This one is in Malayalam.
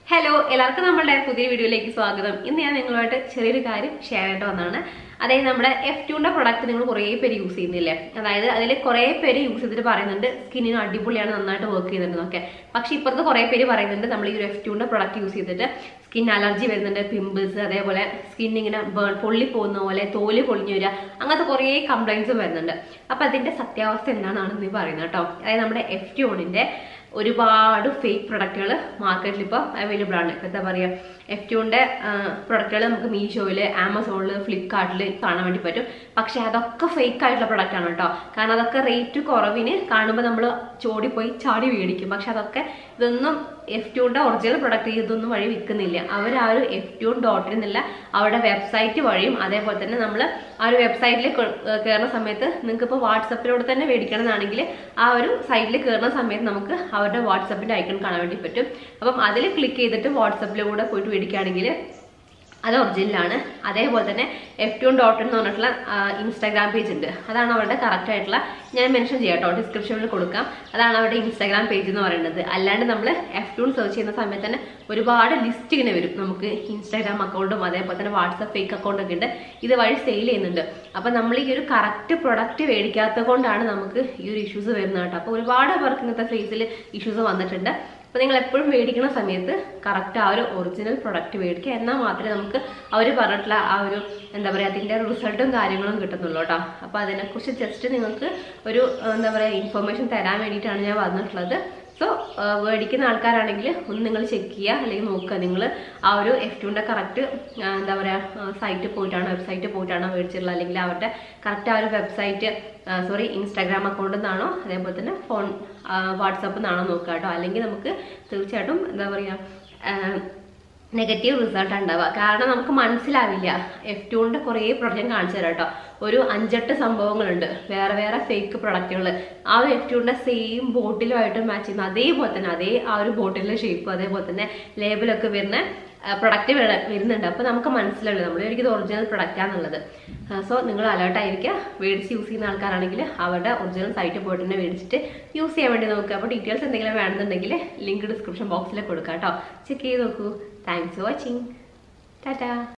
ഹലോ എല്ലാവർക്കും നമ്മുടെ പുതിയ വീഡിയോയിലേക്ക് സ്വാഗതം ഇന്ന് ഞാൻ നിങ്ങളുമായിട്ട് ചെറിയൊരു കാര്യം ഷെയർ ആയിട്ട് വന്നതാണ് അതായത് നമ്മുടെ എഫ് ടുന്റെ പ്രൊഡക്റ്റ് നിങ്ങൾ കുറേ പേര് യൂസ് ചെയ്യുന്നില്ലേ അതായത് അതിൽ കുറേ പേര് യൂസ് ചെയ്തിട്ട് പറയുന്നുണ്ട് സ്കിന്നിന് അടിപൊളിയാണ് നന്നായിട്ട് വർക്ക് ചെയ്യുന്നുണ്ടെന്നൊക്കെ പക്ഷെ ഇപ്പുറത്ത് കുറേ പേര് പറയുന്നുണ്ട് നമ്മൾ ഈ ഒരു എഫ് ടുന്റെ പ്രൊഡക്റ്റ് യൂസ് ചെയ്തിട്ട് സ്കിൻ അലർജി വരുന്നുണ്ട് പിമ്പിൾസ് അതേപോലെ സ്കിൻ ഇങ്ങനെ ബേൺ പൊള്ളി പോകുന്ന പോലെ തോല് പൊളിഞ്ഞു വരിക അങ്ങനത്തെ കുറേ കംപ്ലൈൻറ്റ്സ് വരുന്നുണ്ട് അപ്പൊ അതിന്റെ സത്യാവസ്ഥ എന്താണെന്നാണ് നീ പറയുന്നത് കേട്ടോ അതായത് നമ്മുടെ എഫ് ട്യൂണിന്റെ ഒരുപാട് ഫേക്ക് പ്രൊഡക്റ്റുകൾ മാർക്കറ്റിൽ ഇപ്പോൾ അവൈലബിൾ ആണ് ഇപ്പൊ എന്താ പറയുക എഫ് ട്യൂണിന്റെ പ്രൊഡക്റ്റുകൾ നമുക്ക് മീഷോയിൽ ആമസോണിൽ ഫ്ലിപ്കാർട്ടിൽ കാണാൻ വേണ്ടി പറ്റും പക്ഷെ അതൊക്കെ ഫേക്ക് ആയിട്ടുള്ള പ്രൊഡക്റ്റ് ആണ് കേട്ടോ കാരണം അതൊക്കെ റേറ്റ് കുറവിന് കാണുമ്പോൾ നമ്മൾ ചോടിപ്പോയി ചാടി മേടിക്കും പക്ഷെ അതൊക്കെ ഇതൊന്നും എഫ് ട്യൂണിന്റെ ഒറിജിനൽ പ്രൊഡക്റ്റ് ഇതൊന്നും വഴി വിൽക്കുന്നില്ല അവർ ആ ഒരു എഫ് ട്യൂൺ ഡോട്ട് എന്നില്ല അവരുടെ വെബ്സൈറ്റ് വഴിയും അതേപോലെ തന്നെ നമ്മൾ ആ ഒരു വെബ്സൈറ്റിൽ കയറുന്ന സമയത്ത് നിങ്ങൾക്ക് ഇപ്പോൾ വാട്സപ്പിലൂടെ തന്നെ മേടിക്കണമെന്നാണെങ്കിൽ ആ ഒരു സൈറ്റിൽ കയറുന്ന സമയത്ത് നമുക്ക് അവരുടെ വാട്സപ്പിന്റെ ഐക്കൺ കാണാൻ വേണ്ടി പറ്റും അപ്പം അതിൽ ക്ലിക്ക് ചെയ്തിട്ട് വാട്സപ്പിലൂടെ പോയിട്ട് മേടിക്കുകയാണെങ്കിൽ അത് ഒറിജിനലാണ് അതേപോലെ തന്നെ എഫ് ടു ഡോട്ട് എന്ന് പറഞ്ഞിട്ടുള്ള ഇൻസ്റ്റാഗ്രാം പേജ് ഉണ്ട് അതാണ് അവരുടെ കറക്റ്റ് ആയിട്ടുള്ള ഞാൻ മെൻഷൻ ചെയ്യാം കേട്ടോ ഡിസ്ക്രിപ്ഷനിൽ കൊടുക്കാം അതാണ് അവരുടെ ഇൻസ്റ്റാഗ്രാം പേജ് എന്ന് പറയുന്നത് അല്ലാണ്ട് നമ്മൾ എഫ് ടൂൺ സെർച്ച് ചെയ്യുന്ന സമയത്ത് തന്നെ ഒരുപാട് ലിസ്റ്റ് ഇങ്ങനെ വരും നമുക്ക് ഇൻസ്റ്റാഗ്രാം അക്കൗണ്ടും അതേപോലെ തന്നെ വാട്സപ്പ് ഫേക്ക് അക്കൗണ്ട് ഒക്കെ ഉണ്ട് ഇത് വഴി സെയിൽ ചെയ്യുന്നുണ്ട് അപ്പൊ നമ്മൾ ഈ ഒരു കറക്റ്റ് പ്രൊഡക്റ്റ് മേടിക്കാത്തത് കൊണ്ടാണ് നമുക്ക് ഈ ഒരു ഇഷ്യൂസ് വരുന്നത് കേട്ടോ അപ്പൊ ഒരുപാട് പേർക്ക് ഇങ്ങനത്തെ ഫേസിൽ ഇഷ്യൂസ് വന്നിട്ടുണ്ട് അപ്പോൾ നിങ്ങൾ എപ്പോഴും മേടിക്കുന്ന സമയത്ത് കറക്റ്റ് ആ ഒരു ഒറിജിനൽ പ്രൊഡക്റ്റ് മേടിക്കുക എന്നാൽ മാത്രമേ നമുക്ക് അവർ പറഞ്ഞിട്ടുള്ള ആ ഒരു എന്താ പറയുക അതിൻ്റെ റിസൾട്ടും കാര്യങ്ങളും കിട്ടുന്നുള്ളൂ കേട്ടോ അപ്പോൾ അതിനെക്കുറിച്ച് ജസ്റ്റ് നിങ്ങൾക്ക് ഒരു എന്താ പറയുക ഇൻഫർമേഷൻ തരാൻ വേണ്ടിയിട്ടാണ് ഞാൻ വന്നിട്ടുള്ളത് സോ മേടിക്കുന്ന ആൾക്കാരാണെങ്കിൽ ഒന്ന് നിങ്ങൾ ചെക്ക് ചെയ്യുക അല്ലെങ്കിൽ നോക്കുക നിങ്ങൾ ആ ഒരു എഫ് ടുവിൻ്റെ കറക്റ്റ് എന്താ പറയുക സൈറ്റ് പോയിട്ടാണോ വെബ്സൈറ്റ് പോയിട്ടാണോ മേടിച്ചിട്ടുള്ളത് അല്ലെങ്കിൽ അവരുടെ കറക്റ്റ് ആ ഒരു വെബ്സൈറ്റ് സോറി ഇൻസ്റ്റാഗ്രാം അക്കൗണ്ടിൽ നിന്നാണോ അതേപോലെ തന്നെ ഫോൺ വാട്സപ്പിൽ നിന്നാണോ നോക്കുക കേട്ടോ അല്ലെങ്കിൽ നമുക്ക് തീർച്ചയായിട്ടും എന്താ പറയുക നെഗറ്റീവ് റിസൾട്ട് ഉണ്ടാവുക കാരണം നമുക്ക് മനസ്സിലാവില്ല എഫ് ടുവിൻ്റെ കുറേ പ്രൊഡക്റ്റ് ഞാൻ കാണിച്ചു തരാം കേട്ടോ ഒരു അഞ്ചെട്ട് സംഭവങ്ങളുണ്ട് വേറെ വേറെ ഫേക്ക് പ്രൊഡക്റ്റുകൾ ആ ഒരു എഫ് ടുവിൻ്റെ സെയിം ബോട്ടിലുമായിട്ട് മാച്ച് ചെയ്യുന്ന അതേപോലെ തന്നെ അതേ ആ ഒരു ബോട്ടിലിൻ്റെ ഷേപ്പ് അതേപോലെ തന്നെ ലേബലൊക്കെ വരുന്ന പ്രൊഡക്റ്റ് വരുന്നുണ്ട് അപ്പോൾ നമുക്ക് മനസ്സിലാവില്ല നമ്മൾ ഇത് ഒറിജിനൽ പ്രൊഡക്റ്റാന്നുള്ളത് സോ നിങ്ങൾ അലേർട്ട് ആയിരിക്കുക മേടിച്ച് യൂസ് ചെയ്യുന്ന ആൾക്കാരാണെങ്കിൽ അവരുടെ ഒറിജിനൽ സൈറ്റ് പോയിട്ട് തന്നെ മേടിച്ചിട്ട് യൂസ് ചെയ്യാൻ വേണ്ടി നോക്കുക അപ്പോൾ ഡീറ്റെയിൽസ് എന്തെങ്കിലും വേണമെന്നുണ്ടെങ്കിൽ ലിങ്ക് ഡിസ്ക്രിപ്ഷൻ ബോക്സിൽ കൊടുക്കാം കേട്ടോ ചെക്ക് ചെയ്ത് നോക്കൂ താങ്ക്സ് ഫോർ വാച്ചിങ് ടാറ്റാ